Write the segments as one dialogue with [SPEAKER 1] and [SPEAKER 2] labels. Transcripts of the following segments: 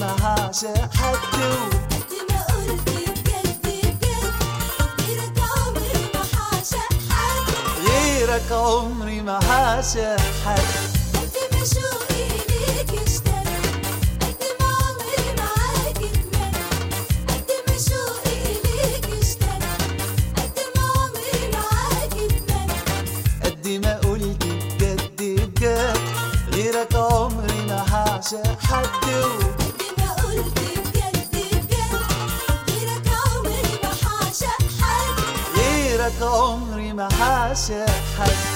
[SPEAKER 1] ما هعشق حد
[SPEAKER 2] قد ما قلت بجد بجد غيرك عمري ما هعشق حد
[SPEAKER 1] غيرك عمري ما هعشق حد
[SPEAKER 2] قد ما شوقي ليك اشتد قد ما عمري معاك اتمد قد ما شوقي ليك اشتد قد ما عمري معاك اتمد
[SPEAKER 1] قد ما قلت بجد بجد غيرك عمري ما هعشق حد
[SPEAKER 2] قد ما قلت بجد بجد غيرك عمري ما هعشق حد
[SPEAKER 1] غيرك عمري ما هعشق حد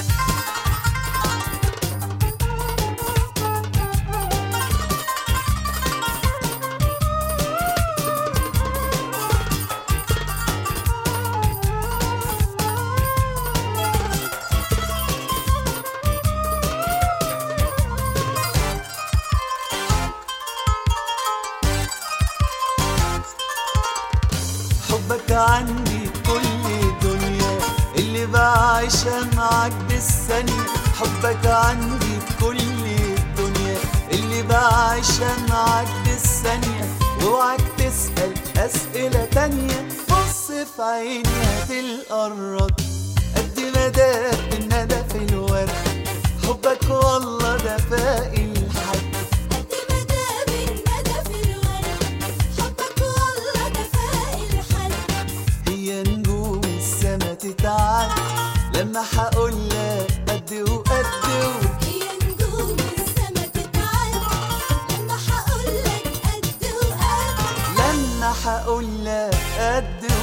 [SPEAKER 1] حبك عندي كل الدنيا اللي بعيشها معاك بالثانية حبك عندي كل الدنيا اللي بعيشها معاك بالثانية اوعك تسأل أسئلة تانية بص في عيني هتلقى الرد قد ما داب الندى في الورد حبك والله ده فاقي الحد
[SPEAKER 2] قد ما داب الندى في الورد حبك والله ده فاق الحد
[SPEAKER 1] هي نجوم السما تتعد لما هقول لك قد وقد
[SPEAKER 2] هي نجوم السما تتعد لما هقولك قد وقد
[SPEAKER 1] لما هقول لك قد وقد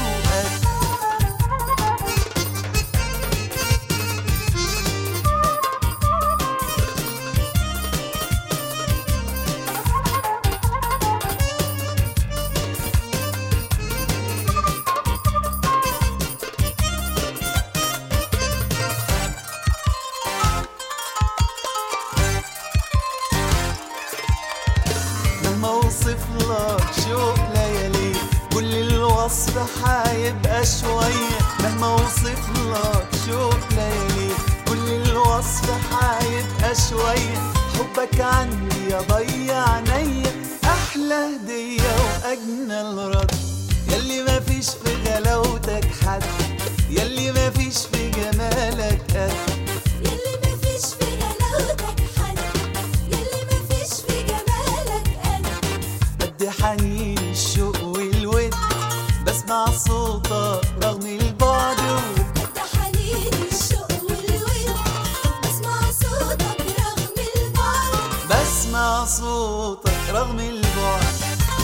[SPEAKER 1] لما اوصف لك شوق ليالي كل الوصف هيبقى شوية مهما اوصف لك شوق ليالي كل الوصف هيبقى شوية حبك عندي يا ضيع عينيا احلى هدية واجمل رد يلي مفيش في غلاوتك حد يلي مفيش في جمالك قد
[SPEAKER 2] يلي مفيش في غلاوتك حد يلي مفيش في جمالك قد
[SPEAKER 1] قد حنين الشوق والود بسمع صوتك رغم البعد
[SPEAKER 2] قد حنين الشوق والود بسمع صوتك رغم البعد
[SPEAKER 1] بسمع صوتك رغم البعد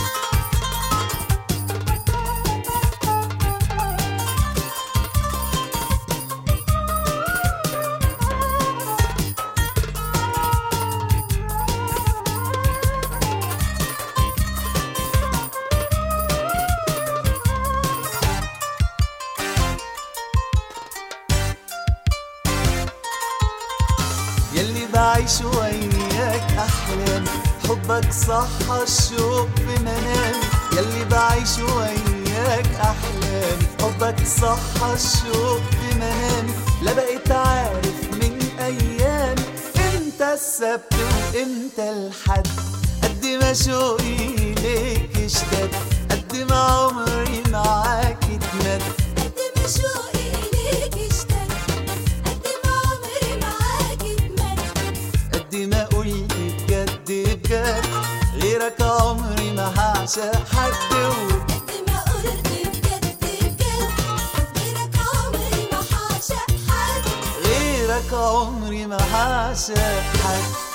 [SPEAKER 1] يلي بعيش وياك احلامي حبك صح الشوق في منامي يلي بعيش وياك احلامي حبك صح الشوق في منامي لا بقيت عارف من ايامي امتى السبت وامتى الحد قد ما شوقي ليك اشتد قد ما عمري معاك اتمد
[SPEAKER 2] قد ما شوقي ليك اشتد قد ما عمري معاك اتمد
[SPEAKER 1] قد ما قلت بجد بجد غيرك عمري ما هعشق حد
[SPEAKER 2] قد ما قلت بجد بجد غيرك عمري ما هعشق حد
[SPEAKER 1] غيرك عمري ما هعشق حد